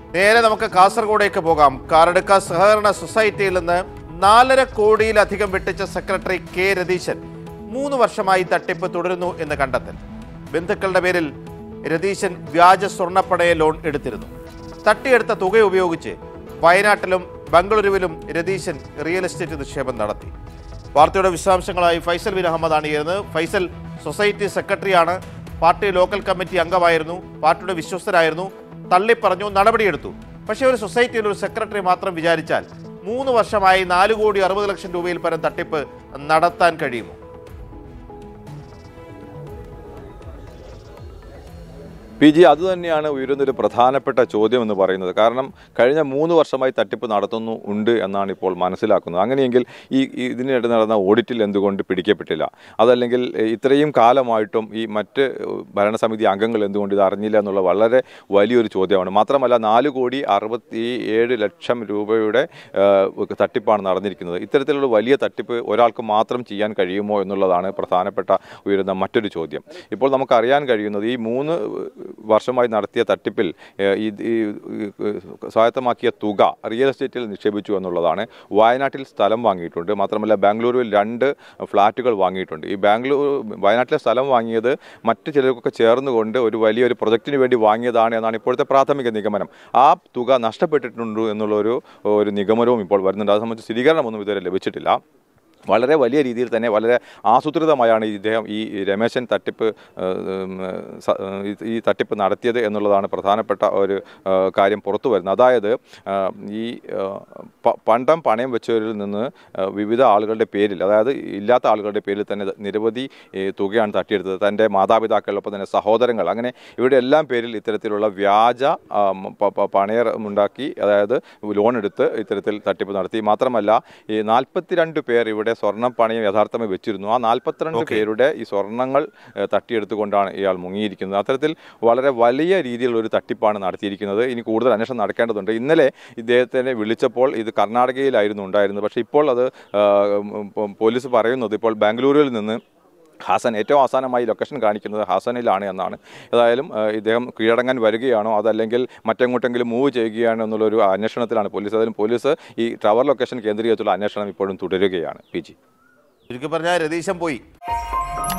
നേരെ നമുക്ക് കാസർഗോഡേക്ക് പോകാം കാറടുക്ക സഹകരണ സൊസൈറ്റിയിൽ നിന്ന് നാലര കോടിയിലധികം വെട്ടിച്ച സെക്രട്ടറി കെ രതീശൻ മൂന്ന് വർഷമായി തട്ടിപ്പ് തുടരുന്നു എന്ന് കണ്ടെത്തൽ ബന്ധുക്കളുടെ പേരിൽ രതീശൻ വ്യാജ സ്വർണ്ണപ്പണയ ലോൺ എടുത്തിരുന്നു തട്ടിയെടുത്ത തുക ഉപയോഗിച്ച് വയനാട്ടിലും ബംഗളൂരുവിലും രതീശൻ റിയൽ എസ്റ്റേറ്റ് നിക്ഷേപം നടത്തി വാർത്തയുടെ വിശദാംശങ്ങളായി ഫൈസൽ ബിൻ അഹമ്മദാണ് ചെയ്യുന്നത് ഫൈസൽ സൊസൈറ്റി സെക്രട്ടറിയാണ് പാർട്ടി ലോക്കൽ കമ്മിറ്റി അംഗമായിരുന്നു പാർട്ടിയുടെ വിശ്വസ്തരായിരുന്നു തള്ളിപ്പറഞ്ഞു നടപടിയെടുത്തു പക്ഷേ ഒരു സൊസൈറ്റിയിൽ ഒരു സെക്രട്ടറി മാത്രം വിചാരിച്ചാൽ മൂന്ന് വർഷമായി നാല് കോടി അറുപത് ലക്ഷം രൂപയിൽ പരം തട്ടിപ്പ് നടത്താൻ കഴിയുമോ പി ജി അതുതന്നെയാണ് ഉയരുന്നൊരു പ്രധാനപ്പെട്ട ചോദ്യം എന്ന് പറയുന്നത് കാരണം കഴിഞ്ഞ മൂന്ന് വർഷമായി തട്ടിപ്പ് നടത്തുന്നു ഉണ്ട് എന്നാണ് ഇപ്പോൾ മനസ്സിലാക്കുന്നത് അങ്ങനെയെങ്കിൽ ഈ ഈ ഇതിനിടെ നടന്ന ഓഡിറ്റിൽ എന്തുകൊണ്ട് പിടിക്കപ്പെട്ടില്ല അതല്ലെങ്കിൽ എ, ഇത്രയും കാലമായിട്ടും ഈ മറ്റ് എ, ഭരണസമിതി അംഗങ്ങൾ എന്തുകൊണ്ട് ഇത് അറിഞ്ഞില്ല എന്നുള്ള വളരെ വലിയൊരു ചോദ്യമാണ് മാത്രമല്ല നാല് കോടി അറുപത്തി ഏഴ് ലക്ഷം രൂപയുടെ ഏ, തട്ടിപ്പാണ് നടന്നിരിക്കുന്നത് ഇത്തരത്തിലുള്ള വലിയ തട്ടിപ്പ് ഒരാൾക്ക് മാത്രം ചെയ്യാൻ കഴിയുമോ എന്നുള്ളതാണ് പ്രധാനപ്പെട്ട ഉയരുന്ന മറ്റൊരു ചോദ്യം ഇപ്പോൾ നമുക്കറിയാൻ കഴിയുന്നത് ഈ മൂന്ന് വർഷമായി നടത്തിയ തട്ടിപ്പിൽ ഏഹ്, ഈ ഈ ഈ സ്വായത്തമാക്കിയ തുക റിയൽ എസ്റ്റേറ്റിൽ നിക്ഷേപിച്ചു എന്നുള്ളതാണ് വയനാട്ടിൽ സ്ഥലം വാങ്ങിയിട്ടുണ്ട് മാത്രമല്ല ബാംഗ്ലൂരുവിൽ രണ്ട് ഫ്ലാറ്റുകൾ വാങ്ങിയിട്ടുണ്ട് ഈ ബാംഗ്ലൂർ വയനാട്ടിലെ സ്ഥലം വാങ്ങിയത് മറ്റ് ചിലർക്കൊക്കെ ചേർന്നുകൊണ്ട് ഒരു വലിയൊരു പ്രൊജക്റ്റിന് വേണ്ടി വാങ്ങിയതാണ് എന്നാണ് ഇപ്പോഴത്തെ പ്രാഥമിക നിഗമനം ആ തുക നഷ്ടപ്പെട്ടിട്ടുണ്ട് എന്നുള്ളൊരു ഒരു നിഗമനവും ഇപ്പോൾ വരുന്നുണ്ട് അത് സംബന്ധിച്ച് സ്ഥിരീകരണമൊന്നും ഇതുവരെ ലഭിച്ചിട്ടില്ല വളരെ വലിയ രീതിയിൽ തന്നെ വളരെ ആസൂത്രിതമായാണ് ഇദ്ദേഹം ഈ രമേശൻ തട്ടിപ്പ് ഏഹ്, ഉം, സ- ഈ- ഈ തട്ടിപ്പ് നടത്തിയത് എന്നുള്ളതാണ് പ്രധാനപ്പെട്ട ഒരു ഏഹ്, കാര്യം പുറത്തു വരുന്നത് അതായത് ഏഹ്, ഈ ഏഹ്, പ- പണ്ടം പണയം വെച്ചവരിൽ നിന്ന് ഏഹ്, വിവിധ ആളുകളുടെ പേരിൽ അതായത് ഇല്ലാത്ത ആളുകളുടെ പേരിൽ തന്നെ നിരവധി ഏഹ്, തുകയാണ് തട്ടിയെടുത്തത് തൻ്റെ മാതാപിതാക്കളൊപ്പം തന്നെ സഹോദരങ്ങൾ അങ്ങനെ ഇവിടെ എല്ലാം പേരിൽ ഇത്തരത്തിലുള്ള വ്യാജ ആ, പ- പ- പണയർ ഉണ്ടാക്കി അതായത് ലോൺ എടുത്ത് ഇത്തരത്തിൽ തട്ടിപ്പ് നടത്തി മാത്രമല്ല ഈ നാൽപ്പത്തിരണ്ട് പേർ ഇവിടെ സ്വർണം പണയം യഥാർത്ഥമായി വെച്ചിരുന്നു ആ നാൽപ്പത്തിരണ്ട് Okay. പേരുടെ ഈ സ്വർണ്ണങ്ങൾ ഏഹ്, തട്ടിയെടുത്തുകൊണ്ടാണ് ഇയാൾ മുങ്ങിയിരിക്കുന്നത് അത്തരത്തിൽ വളരെ വലിയ രീതിയിലുള്ള ഒരു തട്ടിപ്പാണ് നടത്തിയിരിക്കുന്നത് ഇനി കൂടുതൽ അന്വേഷണം നടക്കേണ്ടതുണ്ട് ഇന്നലെ ഇദ്ദേഹത്തിനെ വിളിച്ചപ്പോൾ ഇത് കർണാടകയിലായിരുന്നു ഉണ്ടായിരുന്നത് പക്ഷേ ഇപ്പോൾ അത് ആ, ഉം, ഉം, പോലീസ് പറയുന്നത് ഇപ്പോൾ ബാംഗ്ലൂരിൽ നിന്ന് ഹാസൻ ഏറ്റവും അവസാനമായി ലൊക്കേഷൻ കാണിക്കുന്നത് ഹാസനിലാണ് എന്നാണ് ഏതായാലും ആ, ഇദ്ദേഹം കീഴടങ്ങാൻ വരികയാണോ അതല്ലെങ്കിൽ മറ്റെങ്ങോട്ടെങ്കിലും മൂവ് ചെയ്യുകയാണോ എന്നുള്ളൊരു അന്വേഷണത്തിലാണ് പോലീസ് ഏതായാലും പോലീസ് ഈ ടവർ ലൊക്കേഷൻ കേന്ദ്രീകരിച്ചുള്ള അന്വേഷണം ഇപ്പോഴും തുടരുകയാണ് പി ജി ചുരുക്കി പറഞ്ഞാൽ രതീശൻ പോയി